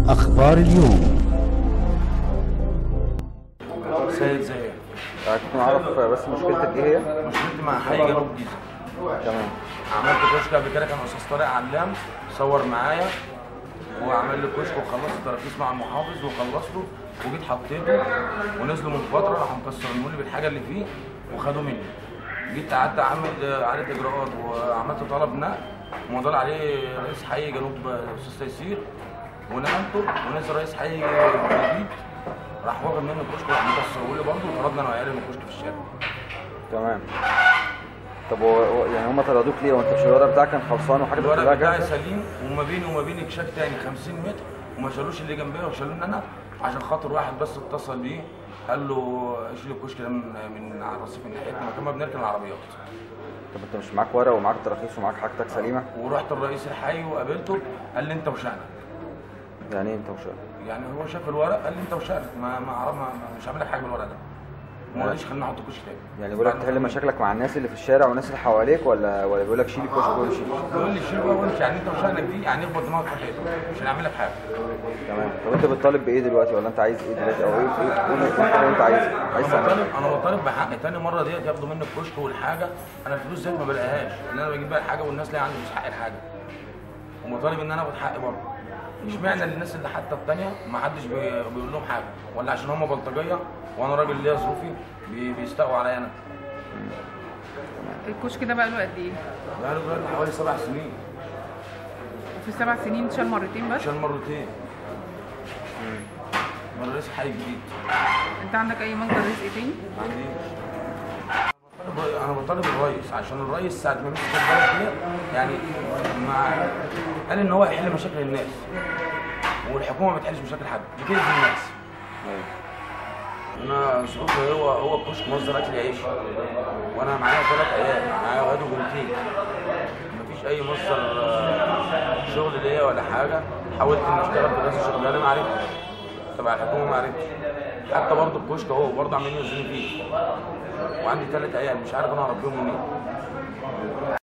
أخبار اليوم سيد زاهر كنت نعرف بس مشكلتك ايه هي؟ مشكلتي مع حي جنوب الجيزه تمام عملت كشك قبل كده كان استاذ طارق علام صور معايا وعمل لي كشك وخلصت التراخيص مع المحافظ وخلصته وجيت حطيته ونزلوا من فتره راحوا مكسرين لي بالحاجه اللي فيه وخدوا مني جيت قعدت اعمل اعاده اجراءات وعملت طلب نقل ومضى عليه رئيس حي جنوب استاذ تيسير ونقلته ونزل رئيس حي جديد راح واخد مني الكشك وراح مكسره لي برضه وطردنا انا وعيالي من الكشك في الشارع تمام طب هو هو- يعني هم طردوك ليه وانت مش الورق بتاعك كان خلصان وحاجه الورق كلها بتاعي جاهزه؟ سليم وما بيني وما بين كشاك تاني 50 متر وما شالوش اللي جنبيا وشالوني انا عشان خاطر واحد بس اتصل بيه قال له شيل الكشك ده من من على الرصيف من ناحيتنا مكان ما بنركن العربيات طب انت مش معاك ورق ومعاك تراخيص ومعاك حاجتك سليمه؟ ورحت الرئيس الحي وقابلته قال لي انت وشأنك يعني ايه انت مش يعني هو شاف الورق قال لي انت وشأنك ما ما, عرف- ما ما- مش هعمل لك حاجه بالورق ده وما قاليش خليني احط كشك تاني يعني بيقول لك تحل مشاكلك مع الناس اللي في الشارع والناس اللي حواليك ولا ولا بيقول لك شيل الكشك وامشي؟ بيقول لي شيل بقى وامشي يعني انت وشأنك دي يعني اخبط دماغك في الحيطه مش هنعمل لك حاجه تمام طب انت بتطالب بايه دلوقتي ولا انت عايز ايه دلوقتي او ايه ايه قول لي الحاجه اللي انت عايز عايز انا تعملها بطالب انا بطالب بحقي تاني مره ديت ياخدوا مني الكشك والحاجه انا الفلوس ديت ما بلاقيهاش ان انا بجيب بقى الحاجه والناس لا عندي مش حق الحاجه ومطالب ان انا اخد حقي برضه اشمعنى الناس اللي حتى التانيه ما حدش بي- بيقول لهم حاجه ولا عشان هم بلطجيه وانا راجل ليا ظروفي بي- بيستقوا عليا انا الكشك ده بقى له قد ايه؟ بقى له دلوقتي حوالي سبع سنين وفي السبع سنين اتشال مرتين بس؟ عشان مرتين من رئيس الحي الجديد انت عندك اي مصدر رزق تاني؟ ما عنديش بطالب- انا بطالب الرئيس عشان الرئيس ساعه ما مسك البلد دي يعني مع قال ان هو يحل مشاكل الناس والحكومه ما تحلش مشاكل حد بتأذي الناس انا ظروفي هو هو الكشك مصدر اكل عيش وانا معايا ثلاث عيال معايا واد وبنتين مفيش اي مصدر آه، شغل ليا ولا حاجه حاولت اني اشتغل في نفس الشغلانه ما عرفتش تبع الحكومه ما عرفتش حتى برضه الكشك اهو برضه عمالين يوزنوا فيه وعندي ثلاث عيال مش عارف انا هربيهم منين